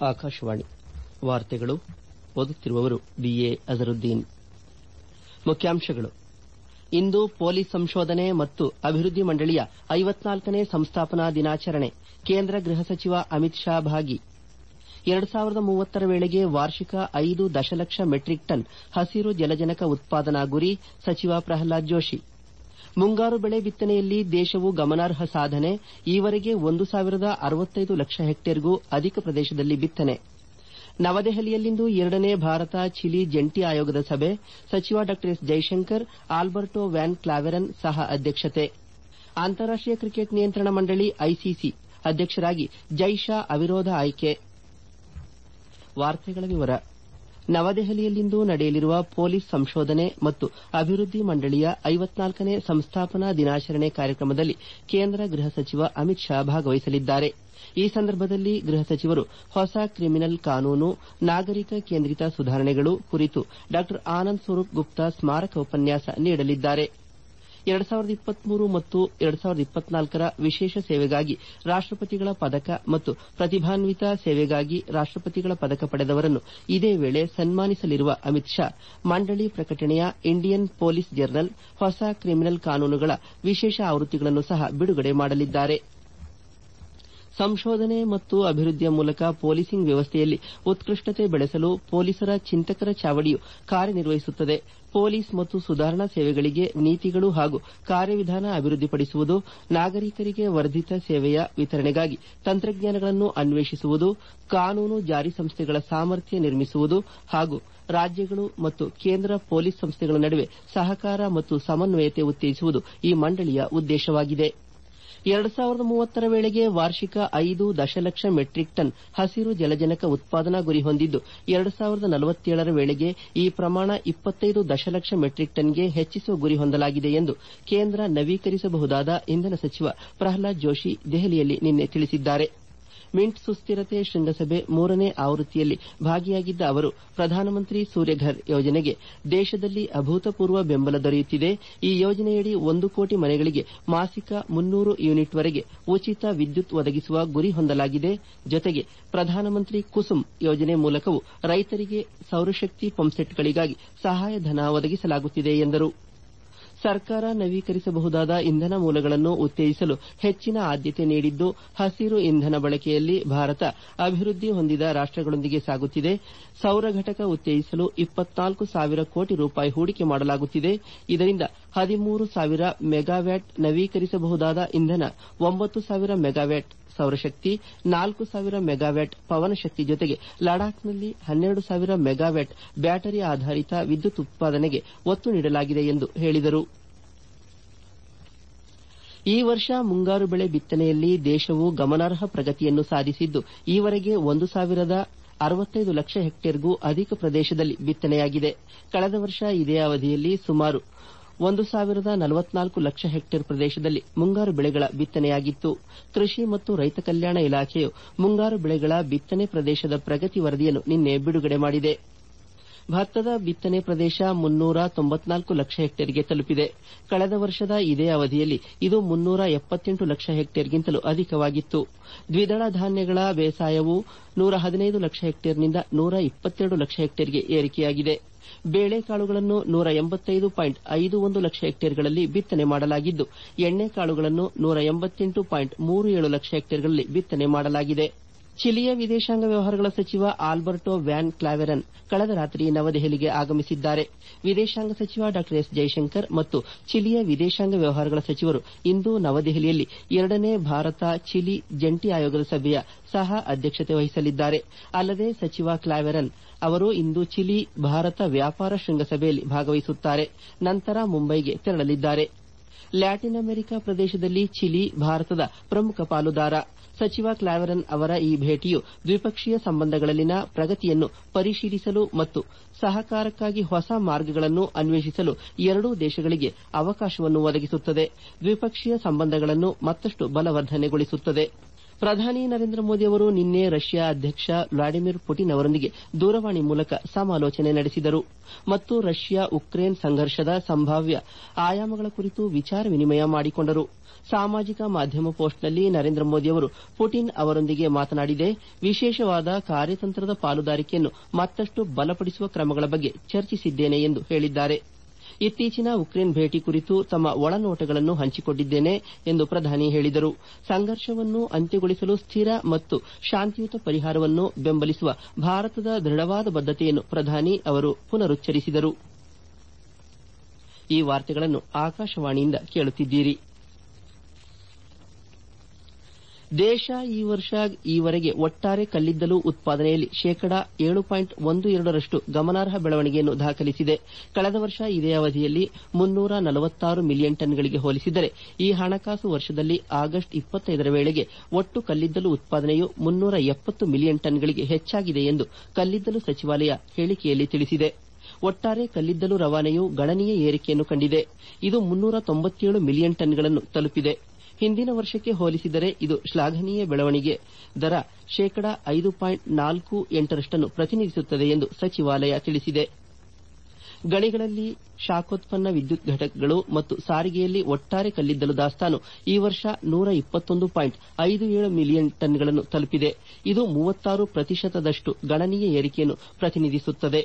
ಆಕಾಶವಾಣಿ ವಾರ್ತೆಗಳು ಓದುತ್ತಿರುವವರು ಬಿಎ ಅಜರುದ್ದೀನ್ ಮುಖ್ಯಾಂಶಗಳು ಇಂದು ಪೊಲೀಸ್ ಸಂಶೋಧನೆ ಮತ್ತು ಅಭಿವೃದ್ಧಿ ಮಂಡಳಿಯ ಐವತ್ನಾಲ್ಕನೇ ಸಂಸ್ಥಾಪನಾ ದಿನಾಚರಣೆ ಕೇಂದ್ರ ಗೃಹ ಸಚಿವ ಅಮಿತ್ ಶಾ ಭಾಗಿ ಎರಡು ಸಾವಿರದ ಮೂವತ್ತರ ವೇಳೆಗೆ ವಾರ್ಷಿಕ ಐದು ದಶಲಕ್ಷ ಮೆಟ್ರಿಕ್ ಟನ್ ಹಸಿರು ಜಲಜನಕ ಉತ್ಪಾದನಾ ಗುರಿ ಸಚಿವ ಪ್ರಹ್ಲಾದ್ ಜೋಶಿ ಮುಂಗಾರು ಬೆಳೆ ಬಿತ್ತನೆಯಲ್ಲಿ ದೇಶವು ಗಮನಾರ್ಹ ಸಾಧನೆ ಈವರೆಗೆ ಒಂದು ಸಾವಿರದ ಅರವತ್ತೈದು ಲಕ್ಷ ಹೆಕ್ಟೇರ್ಗೂ ಅಧಿಕ ಪ್ರದೇಶದಲ್ಲಿ ಬಿತ್ತನೆ ನವದೆಹಲಿಯಲ್ಲಿಂದು ಎರಡನೇ ಭಾರತ ಚಿಲಿ ಜಂಟಿ ಆಯೋಗದ ಸಭೆ ಸಚಿವ ಡಾ S Jaishankar Alberto van Klaveren ಸಹ ಅಧ್ಯಕ್ಷತೆ ಅಂತಾರಾಷ್ಟೀಯ ಕ್ರಿಕೆಟ್ ನಿಯಂತ್ರಣ ಮಂಡಳಿ ಐಸಿಸಿ ಅಧ್ಯಕ್ಷರಾಗಿ ಜೈಶಾ ಅವಿರೋಧ ಆಯ್ಕೆ ನವದೆಹಲಿಯಲ್ಲಿಂದು ನಡೆಯಲಿರುವ ಪೊಲೀಸ್ ಸಂಶೋಧನೆ ಮತ್ತು ಅಭಿವೃದ್ಧಿ ಮಂಡಳಿಯ ಐವತ್ನಾಲ್ಕನೇ ಸಂಸ್ಥಾಪನಾ ದಿನಾಚರಣೆ ಕಾರ್ಯಕ್ರಮದಲ್ಲಿ ಕೇಂದ್ರ ಗೃಹ ಸಚಿವ ಅಮಿತ್ ಶಾ ಭಾಗವಹಿಸಲಿದ್ದಾರೆ ಈ ಸಂದರ್ಭದಲ್ಲಿ ಗೃಹ ಸಚಿವರು ಹೊಸ ಕ್ರಿಮಿನಲ್ ಕಾನೂನು ನಾಗರಿಕ ಕೇಂದ್ರಿತ ಸುಧಾರಣೆಗಳು ಕುರಿತು ಡಾ ಆನಂದ್ ಸ್ವರೂಪ್ ಗುಪ್ತಾ ಸ್ಮಾರಕ ಉಪನ್ಯಾಸ ನೀಡಲಿದ್ದಾರೆ ಎರಡು ಸಾವಿರದ ಇಪ್ಪತ್ಮೂರು ಮತ್ತು ಎರಡು ಸಾವಿರದ ಇಪ್ಪತ್ನಾಲ್ಕರ ವಿಶೇಷ ಸೇವೆಗಾಗಿ ರಾಷ್ಟಪತಿಗಳ ಪದಕ ಮತ್ತು ಪ್ರತಿಭಾನ್ವಿತ ಸೇವೆಗಾಗಿ ರಾಷ್ಟಪತಿಗಳ ಪದಕ ಪಡೆದವರನ್ನು ಇದೇ ವೇಳೆ ಸನ್ಮಾನಿಸಲಿರುವ ಅಮಿತ್ ಶಾ ಮಂಡಳಿ ಪ್ರಕಟಣೆಯ ಇಂಡಿಯನ್ ಪೊಲೀಸ್ ಜರ್ನಲ್ ಹೊಸ ಕ್ರಿಮಿನಲ್ ಕಾನೂನುಗಳ ವಿಶೇಷ ಆವೃತ್ತಿಗಳನ್ನು ಸಹ ಬಿಡುಗಡೆ ಮಾಡಲಿದ್ದಾರೆ ಸಂಶೋಧನೆ ಮತ್ತು ಅಭಿವೃದ್ಧಿಯ ಮೂಲಕ ಪೊಲೀಸಿಂಗ್ ವ್ಯವಸ್ಥೆಯಲ್ಲಿ ಉತ್ಕೃಷ್ಟತೆ ಬೆಳೆಸಲು ಪೊಲೀಸರ ಚಿಂತಕರ ಚಾವಡಿಯು ಕಾರ್ಯನಿರ್ವಹಿಸುತ್ತದೆ ಪೊಲೀಸ್ ಮತ್ತು ಸುಧಾರಣಾ ಸೇವೆಗಳಿಗೆ ನೀತಿಗಳು ಹಾಗೂ ಕಾರ್ಯವಿಧಾನ ಅಭಿವೃದ್ಧಿಪಡಿಸುವುದು ನಾಗರಿಕರಿಗೆ ವರ್ಧಿತ ಸೇವೆಯ ವಿತರಣೆಗಾಗಿ ತಂತ್ರಜ್ಞಾನಗಳನ್ನು ಅನ್ವೇಷಿಸುವುದು ಕಾನೂನು ಜಾರಿ ಸಂಸ್ಥೆಗಳ ಸಾಮರ್ಥ್ಯ ನಿರ್ಮಿಸುವುದು ಹಾಗೂ ರಾಜ್ಯಗಳು ಮತ್ತು ಕೇಂದ್ರ ಪೊಲೀಸ್ ಸಂಸ್ಥೆಗಳ ನಡುವೆ ಸಹಕಾರ ಮತ್ತು ಸಮನ್ವಯತೆ ಉತ್ತೇಜಿಸುವುದು ಈ ಮಂಡಳಿಯ ಉದ್ದೇಶವಾಗಿದೆ ಎರಡು ಸಾವಿರದ ಮೂವತ್ತರ ವೇಳೆಗೆ ವಾರ್ಷಿಕ ಐದು ದಶಲಕ್ಷ ಮೆಟ್ರಿಕ್ ಟನ್ ಹಸಿರು ಜಲಜನಕ ಉತ್ಪಾದನಾ ಗುರಿ ಹೊಂದಿದ್ದು ಎರಡು ಸಾವಿರದ ನಲವತ್ತೇಳರ ವೇಳೆಗೆ ಈ ಪ್ರಮಾಣ ಇಪ್ಪತ್ತೈದು ದಶಲಕ್ಷ ಮೆಟ್ರಿಕ್ ಟನ್ಗೆ ಹೆಚ್ಚಿಸುವ ಗುರಿ ಹೊಂದಲಾಗಿದೆ ಎಂದು ಕೇಂದ್ರ ನವೀಕರಿಸಬಹುದಾದ ಇಂಧನ ಸಚಿವ ಪ್ರಹ್ಲಾದ್ ಜೋಶಿ ದೆಹಲಿಯಲ್ಲಿ ನಿನ್ನೆ ತಿಳಿಸಿದ್ದಾರೆ ಮಿಂಟ್ ಸುಸ್ತಿರತೆ ಶೃಂಗಸಭೆ ಮೂರನೇ ಆವೃತ್ತಿಯಲ್ಲಿ ಭಾಗಿಯಾಗಿದ್ದ ಅವರು ಪ್ರಧಾನಮಂತ್ರಿ ಸೂರ್ಯಘರ್ ಯೋಜನೆಗೆ ದೇಶದಲ್ಲಿ ಅಭೂತಪೂರ್ವ ಬೆಂಬಲ ದೊರೆಯುತ್ತಿದೆ ಈ ಯೋಜನೆಯಡಿ ಒಂದು ಕೋಟಿ ಮನೆಗಳಿಗೆ ಮಾಸಿಕ ಮುನ್ನೂರು ಯೂನಿಟ್ವರೆಗೆ ಉಚಿತ ವಿದ್ಯುತ್ ಒದಗಿಸುವ ಗುರಿ ಹೊಂದಲಾಗಿದೆ ಜೊತೆಗೆ ಪ್ರಧಾನಮಂತ್ರಿ ಕುಸುಮ್ ಯೋಜನೆ ಮೂಲಕವೂ ರೈತರಿಗೆ ಸೌರಶಕ್ತಿ ಪಂಪ್ಸೆಟ್ಗಳಿಗಾಗಿ ಸಹಾಯಧನ ಒದಗಿಸಲಾಗುತ್ತಿದೆ ಎಂದರು ಸರ್ಕಾರ ನವೀಕರಿಸಬಹುದಾದ ಇಂಧನ ಮೂಲಗಳನ್ನು ಉತ್ತೇಜಿಸಲು ಹೆಚ್ಚಿನ ಆದ್ಯತೆ ನೀಡಿದ್ದು ಹಸಿರು ಇಂಧನ ಬಳಕೆಯಲ್ಲಿ ಭಾರತ ಅಭಿವೃದ್ಧಿ ಹೊಂದಿದ ರಾಷ್ಟಗಳೊಂದಿಗೆ ಸಾಗುತ್ತಿದೆ ಸೌರ ಘಟಕ ಉತ್ತೇಜಿಸಲು ಇಪ್ಪತ್ನಾಲ್ಕು ಸಾವಿರ ಕೋಟಿ ರೂಪಾಯಿ ಹೂಡಿಕೆ ಮಾಡಲಾಗುತ್ತಿದೆ ಇದರಿಂದ ಹದಿಮೂರು ಸಾವಿರ ಮೆಗಾವ್ಯಾಟ್ ನವೀಕರಿಸಬಹುದಾದ ಇಂಧನ ಒಂಬತ್ತು ಸಾವಿರ ಮೆಗಾವ್ಯಾಟ್ ಸೌರಶಕ್ತಿ ನಾಲ್ಕು ಸಾವಿರ ಮೆಗಾವ್ಯಾಟ್ ಪವನಶಕ್ತಿ ಜೊತೆಗೆ ಲಡಾಖ್ನಲ್ಲಿ ಹನ್ನೆರಡು ಸಾವಿರ ಮೆಗಾವ್ಯಾಟ್ ಬ್ಯಾಟರಿ ಆಧಾರಿತ ವಿದ್ಯುತ್ ಉತ್ಪಾದನೆಗೆ ಒತ್ತು ನೀಡಲಾಗಿದೆ ಎಂದು ಹೇಳಿದರು ಈ ವರ್ಷ ಮುಂಗಾರು ಬೆಳೆ ಬಿತ್ತನೆಯಲ್ಲಿ ದೇಶವು ಗಮನಾರ್ಹ ಪ್ರಗತಿಯನ್ನು ಸಾಧಿಸಿದ್ದು ಈವರೆಗೆ ಒಂದು ಸಾವಿರದ ಅರವತ್ತೈದು ಲಕ್ಷ ಹೆಕ್ಟೇರ್ಗೂ ಅಧಿಕ ಪ್ರದೇಶದಲ್ಲಿ ಬಿತ್ತನೆಯಾಗಿದೆ ಕಳೆದ ವರ್ಷ ಇದೇ ಅವಧಿಯಲ್ಲಿ ಸುಮಾರು ಒಂದು ಸಾವಿರದ ನಲವತ್ನಾಲ್ಕು ಲಕ್ಷ ಹೆಕ್ಟೇರ್ ಪ್ರದೇಶದಲ್ಲಿ ಮುಂಗಾರು ಬೆಳೆಗಳ ಬಿತ್ತನೆಯಾಗಿತ್ತು ಕೃಷಿ ಮತ್ತು ರೈತ ಕಲ್ಯಾಣ ಇಲಾಖೆಯು ಮುಂಗಾರು ಬೆಳೆಗಳ ಬಿತ್ತನೆ ಪ್ರದೇಶದ ಪ್ರಗತಿ ವರದಿಯನ್ನು ನಿನ್ನೆ ಬಿಡುಗಡೆ ಮಾಡಿದೆ ಭತ್ತದ ಬಿತ್ತನೆ ಪ್ರದೇಶ ಮುನ್ನೂರ ತೊಂಬತ್ನಾಲ್ಕು ಲಕ್ಷ ಹೆಕ್ಟೇರ್ಗೆ ತಲುಪಿದೆ ಕಳೆದ ವರ್ಷದ ಇದೇ ಅವಧಿಯಲ್ಲಿ ಇದು ಮುನ್ನೂರ ಎಪ್ಪತ್ತೆಂಟು ಲಕ್ಷ ಹೆಕ್ಟೇರ್ಗಿಂತಲೂ ಅಧಿಕವಾಗಿತ್ತು ದ್ವಿದಳ ಧಾನ್ಯಗಳ ಬೇಸಾಯವು ನೂರ ಹದಿನೈದು ಲಕ್ಷ ಹೆಕ್ಟೇರ್ನಿಂದ ನೂರ ಇಪ್ಪತ್ತೆರಡು ಲಕ್ಷ ಹೆಕ್ಟೇರ್ಗೆ ಏರಿಕೆಯಾಗಿದೆ ಬೇಳೆಕಾಳುಗಳನ್ನು ನೂರ ಎಂಬತ್ತೈದು ಪಾಯಿಂಟ್ ಐದು ಒಂದು ಲಕ್ಷ ಹೆಕ್ಟೇರ್ಗಳಲ್ಲಿ ಬಿತ್ತನೆ ಮಾಡಲಾಗಿದ್ದು ಎಣ್ಣೆಕಾಳುಗಳನ್ನು ನೂರ ಎಂಬತ್ತೆಂಟು ಪಾಯಿಂಟ್ ಮೂರು ಏಳು ಲಕ್ಷ ಹೆಕ್ಟೇರ್ಗಳಲ್ಲಿ ಬಿತ್ತನೆ ಮಾಡಲಾಗಿದೆ ಚಿಲಿಯ ವಿದೇಶಾಂಗ ವ್ಯವಹಾರಗಳ ಸಚಿವ ಆಲ್ಬರ್ಟೋ ವ್ಯಾನ್ ಕ್ಲಾವೆರನ್ ಕಳೆದ ರಾತ್ರಿ ನವದೆಹಲಿಗೆ ಆಗಮಿಸಿದ್ದಾರೆ ವಿದೇಶಾಂಗ ಸಚಿವ ಡಾ ಎಸ್ ಜೈಶಂಕರ್ ಮತ್ತು ಚಿಲಿಯ ವಿದೇಶಾಂಗ ವ್ಯವಹಾರಗಳ ಸಚಿವರು ಇಂದು ನವದೆಹಲಿಯಲ್ಲಿ ಎರಡನೇ ಭಾರತ ಚಿಲಿ ಜಂಟಿ ಆಯೋಗದ ಸಭೆಯ ಸಹ ಅಧ್ಯಕ್ಷತೆ ವಹಿಸಲಿದ್ದಾರೆ ಅಲ್ಲದೆ ಸಚಿವ ಕ್ಲಾವೆರನ್ ಅವರು ಇಂದು ಚಿಲಿ ಭಾರತ ವ್ಯಾಪಾರ ಶೃಂಗಸಭೆಯಲ್ಲಿ ಭಾಗವಹಿಸುತ್ತಾರೆ ನಂತರ ಮುಂಬೈಗೆ ತೆರಳಲಿದ್ದಾರೆ ಲ್ಯಾಟಿನ್ ಅಮೆರಿಕ ಪ್ರದೇಶದಲ್ಲಿ ಚಿಲಿ ಭಾರತದ ಪ್ರಮುಖ ಪಾಲುದಾರ ಸಚಿವ ಕ್ಲಾವೆರನ್ ಅವರ ಈ ಭೇಟಿಯು ದ್ವಿಪಕ್ಷೀಯ ಸಂಬಂಧಗಳಲ್ಲಿನ ಪ್ರಗತಿಯನ್ನು ಪರಿಶೀಲಿಸಲು ಮತ್ತು ಸಹಕಾರಕ್ಕಾಗಿ ಹೊಸ ಮಾರ್ಗಗಳನ್ನು ಅನ್ವೇಷಿಸಲು ಎರಡೂ ದೇಶಗಳಿಗೆ ಅವಕಾಶವನ್ನು ಒದಗಿಸುತ್ತದೆ ದ್ವಿಪಕ್ಷೀಯ ಸಂಬಂಧಗಳನ್ನು ಮತ್ತಷ್ಟು ಬಲವರ್ಧನೆಗೊಳಿಸುತ್ತದೆ ಪ್ರಧಾನಿ ನರೇಂದ್ರ ಮೋದಿ ಅವರು ನಿನ್ನೆ ರಷ್ಯಾ ಅಧ್ಯಕ್ಷ ವ್ಲಾಡಿಮಿರ್ ಪುಟಿನ್ ಅವರೊಂದಿಗೆ ದೂರವಾಣಿ ಮೂಲಕ ಸಮಾಲೋಚನೆ ನಡೆಸಿದರು ಮತ್ತು ರಷ್ಯಾ ಉಕ್ರೇನ್ ಸಂಘರ್ಷದ ಸಂಭಾವ್ಯ ಆಯಾಮಗಳ ಕುರಿತು ವಿಚಾರ ವಿನಿಮಯ ಮಾಡಿಕೊಂಡರು ಸಾಮಾಜಿಕ ಮಾಧ್ಯಮ ಪೋಸ್ಟ್ನಲ್ಲಿ ನರೇಂದ್ರ ಮೋದಿ ಅವರು ಪುಟಿನ್ ಅವರೊಂದಿಗೆ ಮಾತನಾಡಿದೆ ವಿಶೇಷವಾದ ಕಾರ್ಯತಂತ್ರದ ಪಾಲುದಾರಿಕೆಯನ್ನು ಮತ್ತಷ್ಟು ಬಲಪಡಿಸುವ ಕ್ರಮಗಳ ಬಗ್ಗೆ ಚರ್ಚಿಸಿದ್ದೇನೆ ಎಂದು ಹೇಳಿದ್ದಾರೆ ಇತ್ತೀಚಿನ ಉಕ್ರೇನ್ ಭೇಟಿ ಕುರಿತು ತಮ್ಮ ಒಳನೋಟಗಳನ್ನು ಹಂಚಿಕೊಂಡಿದ್ದೇನೆ ಎಂದು ಪ್ರಧಾನಿ ಹೇಳಿದರು ಸಂಘರ್ಷವನ್ನು ಅಂತ್ಯಗೊಳಿಸಲು ಸ್ಥಿರ ಮತ್ತು ಶಾಂತಿಯುತ ಪರಿಹಾರವನ್ನು ಬೆಂಬಲಿಸುವ ಭಾರತದ ದೃಢವಾದ ಬದ್ದತೆಯನ್ನು ಪ್ರಧಾನಿ ಅವರು ಪುನರುಚ್ಚರಿಸಿದರು ಈ ವಾರ್ತೆಗಳನ್ನು ಆಕಾಶವಾಣಿಯಿಂದ ಕೇಳುತ್ತಿದ್ದೀರಿ ದೇಶ ಈ ವರ್ಷ ಈವರೆಗೆ ಒಟ್ಟಾರೆ ಕಲ್ಲಿದ್ದಲು ಉತ್ಪಾದನೆಯಲ್ಲಿ ಶೇಕಡಾ ಏಳು ಪಾಯಿಂಟ್ ಒಂದು ಎರಡರಷ್ಟು ಗಮನಾರ್ಹ ಬೆಳವಣಿಗೆಯನ್ನು ದಾಖಲಿಸಿದೆ ಕಳೆದ ವರ್ಷ ಇದೇ ಅವಧಿಯಲ್ಲಿ ಮುನ್ನೂರ ನಲವತ್ತಾರು ಮಿಲಿಯನ್ ಟನ್ಗಳಿಗೆ ಹೋಲಿಸಿದರೆ ಈ ಹಣಕಾಸು ವರ್ಷದಲ್ಲಿ ಆಗಸ್ಟ್ ಇಪ್ಪತ್ತೈದರ ವೇಳೆಗೆ ಒಟ್ಟು ಕಲ್ಲಿದ್ದಲು ಉತ್ಪಾದನೆಯು ಮುನ್ನೂರ ಎಪ್ಪತ್ತು ಮಿಲಿಯನ್ ಟನ್ಗಳಿಗೆ ಹೆಚ್ಚಾಗಿದೆ ಎಂದು ಕಲ್ಲಿದ್ದಲು ಸಚಿವಾಲಯ ಹೇಳಿಕೆಯಲ್ಲಿ ತಿಳಿಸಿದೆ ಒಟ್ಟಾರೆ ಕಲ್ಲಿದ್ದಲು ರವಾನೆಯು ಗಣನೀಯ ಏರಿಕೆಯನ್ನು ಕಂಡಿದೆ ಇದು ಮುನ್ನೂರ ತೊಂಬತ್ತೇಳು ಮಿಲಿಯನ್ ಟನ್ಗಳನ್ನು ತಲುಪಿದೆ ಹಿಂದಿನ ವರ್ಷಕ್ಕೆ ಹೋಲಿಸಿದರೆ ಇದು ಶ್ಲಾಘನೀಯ ಬೆಳವಣಿಗೆ ದರ ಶೇಕಡಾ ಐದು ಪಾಯಿಂಟ್ ನಾಲ್ಕು ಎಂಟರಷ್ಟನ್ನು ಪ್ರತಿನಿಧಿಸುತ್ತದೆ ಎಂದು ಸಚಿವಾಲಯ ತಿಳಿಸಿದೆ ಗಣಿಗಳಲ್ಲಿ ಶಾಖೋತ್ಪನ್ನ ವಿದ್ಯುತ್ ಘಟಕಗಳು ಮತ್ತು ಸಾರಿಗೆಯಲ್ಲಿ ಒಟ್ಟಾರೆ ಕಲ್ಲಿದ್ದಲು ದಾಸ್ತಾನು ಈ ವರ್ಷ ನೂರ ಇಪ್ಪತ್ತೊಂದು ಪಾಯಿಂಟ್ ಐದು ಏಳು ಮಿಲಿಯನ್ ಟನ್ಗಳನ್ನು ತಲುಪಿದೆ ಇದು ಮೂವತ್ತಾರು ಪ್ರತಿಶತದಷ್ಟು ಗಣನೀಯ ಏರಿಕೆಯನ್ನು ಪ್ರತಿನಿಧಿಸುತ್ತದೆ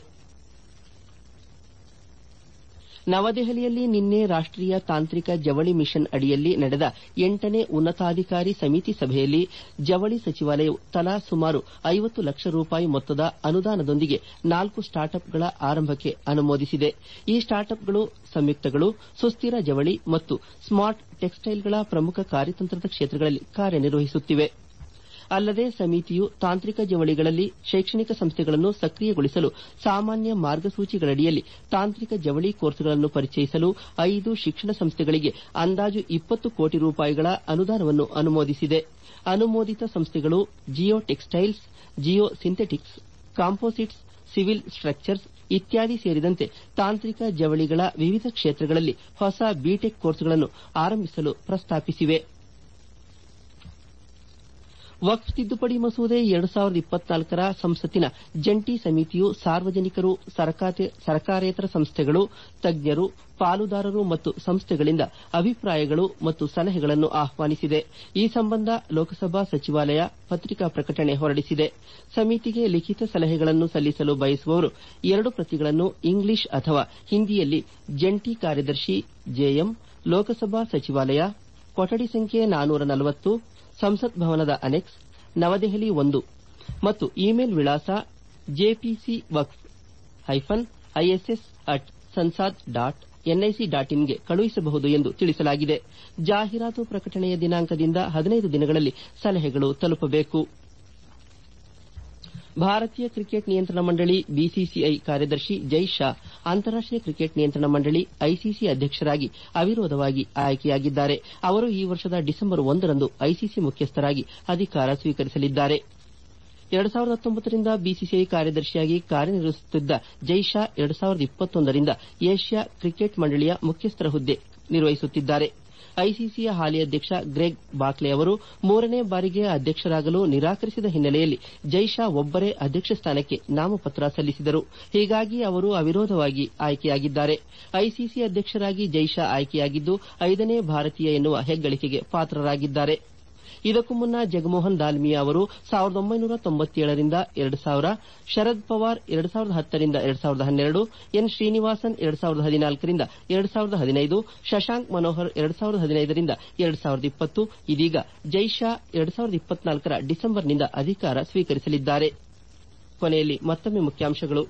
ನವದೆಹಲಿಯಲ್ಲಿ ನಿನ್ನೆ ರಾಷ್ಟೀಯ ತಾಂತ್ರಿಕ ಜವಳಿ ಮಿಷನ್ ಅಡಿಯಲ್ಲಿ ನಡೆದ ಎಂಟನೇ ಉನ್ನತಾಧಿಕಾರಿ ಸಮಿತಿ ಸಭೆಯಲ್ಲಿ ಜವಳಿ ಸಚಿವಾಲಯವು ತಲಾ ಸುಮಾರು ಐವತ್ತು ಲಕ್ಷ ರೂಪಾಯಿ ಮೊತ್ತದ ಅನುದಾನದೊಂದಿಗೆ ನಾಲ್ಕು ಸ್ಟಾರ್ಟ್ಅಪ್ಗಳ ಆರಂಭಕ್ಕೆ ಅನುಮೋದಿಸಿದೆ ಈ ಸ್ಟಾರ್ಟ್ಅಪ್ಗಳು ಸಂಯುಕ್ತಗಳು ಸುಸ್ಥಿರ ಜವಳಿ ಮತ್ತು ಸ್ಮಾರ್ಟ್ ಟೆಕ್ಸ್ಟೈಲ್ಗಳ ಪ್ರಮುಖ ಕಾರ್ಯತಂತ್ರದ ಕ್ಷೇತ್ರಗಳಲ್ಲಿ ಕಾರ್ಯನಿರ್ವಹಿಸುತ್ತಿವೆ ಅಲ್ಲದೆ ಸಮಿತಿಯು ತಾಂತ್ರಿಕ ಜವಳಿಗಳಲ್ಲಿ ಶೈಕ್ಷಣಿಕ ಸಂಸ್ಥೆಗಳನ್ನು ಸಕ್ರಿಯಗೊಳಿಸಲು ಸಾಮಾನ್ಯ ಮಾರ್ಗಸೂಚಿಗಳಡಿಯಲ್ಲಿ ತಾಂತ್ರಿಕ ಜವಳಿ ಕೋರ್ಸ್ಗಳನ್ನು ಪರಿಚಯಿಸಲು ಐದು ಶಿಕ್ಷಣ ಸಂಸ್ಥೆಗಳಿಗೆ ಅಂದಾಜು ಇಪ್ಪತ್ತು ಕೋಟಿ ರೂಪಾಯಿಗಳ ಅನುದಾನವನ್ನು ಅನುಮೋದಿಸಿದೆ ಅನುಮೋದಿತ ಸಂಸ್ಥೆಗಳು geo textiles geo synthetics composites civil structures ಇತ್ಯಾದಿ ಸೇರಿದಂತೆ ತಾಂತ್ರಿಕ ಜವಳಿಗಳ ವಿವಿಧ ಕ್ಷೇತ್ರಗಳಲ್ಲಿ ಹೊಸ ಬಿಟೆಕ್ ಕೋರ್ಸ್ಗಳನ್ನು ಆರಂಭಿಸಲು ಪ್ರಸ್ತಾಪಿಸಿವೆ ವಕ್ಫ್ ತಿದ್ದುಪಡಿ ಮಸೂದೆ ಎರಡು ಸಾವಿರದ ಇಪ್ಪತ್ನಾಲ್ಕರ ಸಂಸತ್ತಿನ ಜಂಟಿ ಸಮಿತಿಯು ಸಾರ್ವಜನಿಕರು ಸರ್ಕಾರೇತರ ಸಂಸ್ಥೆಗಳು ತಜ್ಞರು ಪಾಲುದಾರರು ಮತ್ತು ಸಂಸ್ಥೆಗಳಿಂದ ಅಭಿಪ್ರಾಯಗಳು ಮತ್ತು ಸಲಹೆಗಳನ್ನು ಆಹ್ವಾನಿಸಿದೆ ಈ ಸಂಬಂಧ ಲೋಕಸಭಾ ಸಚಿವಾಲಯ ಪತ್ರಿಕಾ ಪ್ರಕಟಣೆ ಹೊರಡಿಸಿದೆ ಸಮಿತಿಗೆ ಲಿಖಿತ ಸಲಹೆಗಳನ್ನು ಸಲ್ಲಿಸಲು ಬಯಸುವವರು ಎರಡು ಪ್ರತಿಗಳನ್ನು ಇಂಗ್ಲಿಷ್ ಅಥವಾ ಹಿಂದಿಯಲ್ಲಿ ಜಂಟಿ ಕಾರ್ಯದರ್ಶಿ ಜೆಎಂ ಲೋಕಸಭಾ ಸಚಿವಾಲಯ ಕೊಠಡಿ ಸಂಖ್ಯೆ ನಾನೂರ ನಲವತ್ತು ಸಂಸತ್ ಭವನದ ಅನೆಕ್ಸ್ ನವದೆಹಲಿ ಒಂದು ಮತ್ತು ಇಮೇಲ್ ವಿಳಾಸ JPC Waqf hyphen ISS at Sansad dot NIC dot ಇನ್ಗೆ ಕಳುಹಿಸಬಹುದು ಎಂದು ತಿಳಿಸಲಾಗಿದೆ ಜಾಹೀರಾತು ಪ್ರಕಟಣೆಯ ದಿನಾಂಕದಿಂದ ಹದಿನೈದು ದಿನಗಳಲ್ಲಿ ಸಲಹೆಗಳು ತಲುಪಬೇಕು ಭಾರತೀಯ ಕ್ರಿಕೆಟ್ ನಿಯಂತ್ರಣ ಮಂಡಳಿ ಬಿಸಿಸಿಐ ಕಾರ್ಯದರ್ಶಿ ಜೈ ಶಾ ಅಂತಾರಾಷ್ಟೀಯ ಕ್ರಿಕೆಟ್ ನಿಯಂತ್ರಣ ಮಂಡಳಿ ಐಸಿಸಿ ಅಧ್ಯಕ್ಷರಾಗಿ ಅವಿರೋಧವಾಗಿ ಆಯ್ಕೆಯಾಗಿದ್ದಾರೆ ಅವರು ಈ ವರ್ಷದ ಡಿಸೆಂಬರ್ ಒಂದರಂದು ಐಸಿಸಿ ಮುಖ್ಯಸ್ಥರಾಗಿ ಅಧಿಕಾರ ಸ್ವೀಕರಿಸಲಿದ್ದಾರೆ ಎರಡು ಸಾವಿರದ ಹತ್ತೊಂಬತ್ತರಿಂದ ಬಿಸಿಸಿಐ ಕಾರ್ಯದರ್ಶಿಯಾಗಿ ಕಾರ್ಯನಿರ್ವಹಿಸುತ್ತಿದ್ದ ಜೈ ಶಾ ಎರಡು ಸಾವಿರದ ಇಪ್ಪತ್ತೊಂದರಿಂದ ಏಷ್ಯಾ ಕ್ರಿಕೆಟ್ ಮಂಡಳಿಯ ಮುಖ್ಯಸ್ಥರ ಹುದ್ದೆ ನಿರ್ವಹಿಸುತ್ತಿದ್ದಾರೆ ಐಸಿಸಿಯ ಹಾಲಿ ಅಧ್ಯಕ್ಷ ಗ್ರೆಗ್ ಬಾಕ್ಲೆ ಅವರು ಮೂರನೇ ಬಾರಿಗೆ ಅಧ್ಯಕ್ಷರಾಗಲು ನಿರಾಕರಿಸಿದ ಹಿನ್ನೆಲೆಯಲ್ಲಿ ಜೈ ಶಾ ಒಬ್ಬರೇ ಅಧ್ಯಕ್ಷ ಸ್ಥಾನಕ್ಕೆ ನಾಮಪತ್ರ ಸಲ್ಲಿಸಿದರು ಹೀಗಾಗಿ ಅವರು ಅವಿರೋಧವಾಗಿ ಆಯ್ಕೆಯಾಗಿದ್ದಾರೆ ಐಸಿಸಿ ಅಧ್ಯಕ್ಷರಾಗಿ ಜೈ ಶಾ ಆಯ್ಕೆಯಾಗಿದ್ದು ಐದನೇ ಭಾರತೀಯ ಎನ್ನುವ ಹೆಗ್ಗಳಿಕೆಗೆ ಪಾತ್ರರಾಗಿದ್ದಾರೆ ಇದಕ್ಕೂ ಮುನ್ನ ಜಗಮೋಹನ್ ದಾಲ್ಮಿಯಾ ಅವರು ಸಾವಿರದ ಒಂಬೈನೂರ ತೊಂಬತ್ತೇಳರಿಂದ ಎರಡು ಸಾವಿರ ಶರದ್ ಪವಾರ್ ಎರಡು ಸಾವಿರದ ಹತ್ತರಿಂದ ಎರಡು ಸಾವಿರದ ಹನ್ನೆರಡು ಎನ್ ಶ್ರೀನಿವಾಸನ್ ಎರಡು ಸಾವಿರದ ಹದಿನಾಲ್ಕರಿಂದ ಎರಡು ಸಾವಿರದ ಹದಿನೈದು ಶಶಾಂಕ್ ಮನೋಹರ್ ಎರಡು ಸಾವಿರದ ಹದಿನೈದರಿಂದ ಎರಡು ಸಾವಿರದ ಇಪ್ಪತ್ತು ಇದೀಗ ಜೈ ಶಾ ಎರಡು ಸಾವಿರದ ಇಪ್ಪತ್ನಾಲ್ಕರ ಡಿಸೆಂಬರ್ನಿಂದ ಅಧಿಕಾರ ಸ್ವೀಕರಿಸಲಿದ್ದಾರೆ ಕೊನೆಯಲ್ಲಿ ಮತ್ತೊಮ್ಮೆ ಮುಖ್ಯಾಂಶಗಳು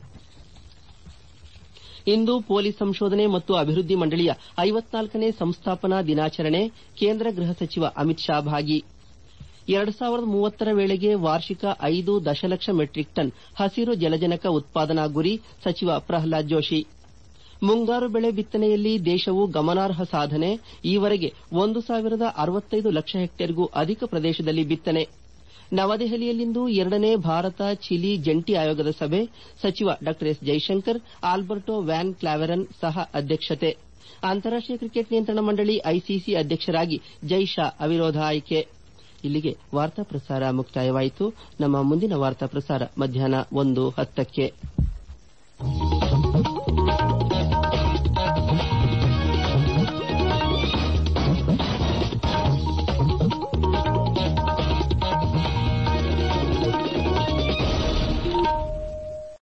ಇಂದು ಪೊಲೀಸ್ ಸಂಶೋಧನೆ ಮತ್ತು ಅಭಿವೃದ್ಧಿ ಮಂಡಳಿಯ ಐವತ್ನಾಲ್ಕನೇ ಸಂಸ್ಥಾಪನಾ ದಿನಾಚರಣೆ ಕೇಂದ್ರ ಗೃಹ ಸಚಿವ ಅಮಿತ್ ಶಾ ಭಾಗಿ ಎರಡು ಸಾವಿರದ ಮೂವತ್ತರ ವೇಳೆಗೆ ವಾರ್ಷಿಕ ಐದು ದಶಲಕ್ಷ ಮೆಟ್ರಿಕ್ ಟನ್ ಹಸಿರು ಜಲಜನಕ ಉತ್ಪಾದನಾ ಗುರಿ ಸಚಿವ ಪ್ರಹ್ಲಾದ್ ಜೋಶಿ ಮುಂಗಾರು ಬೆಳೆ ಬಿತ್ತನೆಯಲ್ಲಿ ದೇಶವು ಗಮನಾರ್ಹ ಸಾಧನೆ ಈವರೆಗೆ ಒಂದು ಸಾವಿರದ ಅರವತ್ತೈದು ಲಕ್ಷ ಹೆಕ್ಟೇರ್ಗೂ ಅಧಿಕ ಪ್ರದೇಶದಲ್ಲಿ ಬಿತ್ತನೆ ನವದೆಹಲಿಯಲ್ಲಿಂದು ಎರಡನೇ ಭಾರತ ಚಿಲಿ ಜಂಟಿ ಆಯೋಗದ ಸಭೆ ಸಚಿವ ಡಾ S Jaishankar Alberto van Klaveren ಸಹ ಅಧ್ಯಕ್ಷತೆ ಅಂತಾರಾಷ್ಟೀಯ ಕ್ರಿಕೆಟ್ ನಿಯಂತ್ರಣ ಮಂಡಳಿ ಐಸಿಸಿ ಅಧ್ಯಕ್ಷರಾಗಿ ಜೈ ಶಾ ಅವಿರೋಧ ಆಯ್ಕೆ ಇಲ್ಲಿಗೆ ವಾರ್ತಾ ಪ್ರಸಾರ ಮುಕ್ತಾಯವಾಯಿತು ನಮ್ಮ ಮುಂದಿನ ವಾರ್ತಾ ಪ್ರಸಾರ ಮಧ್ಯಾಹ್ನ ಒಂದು ಹತ್ತಕ್ಕೆ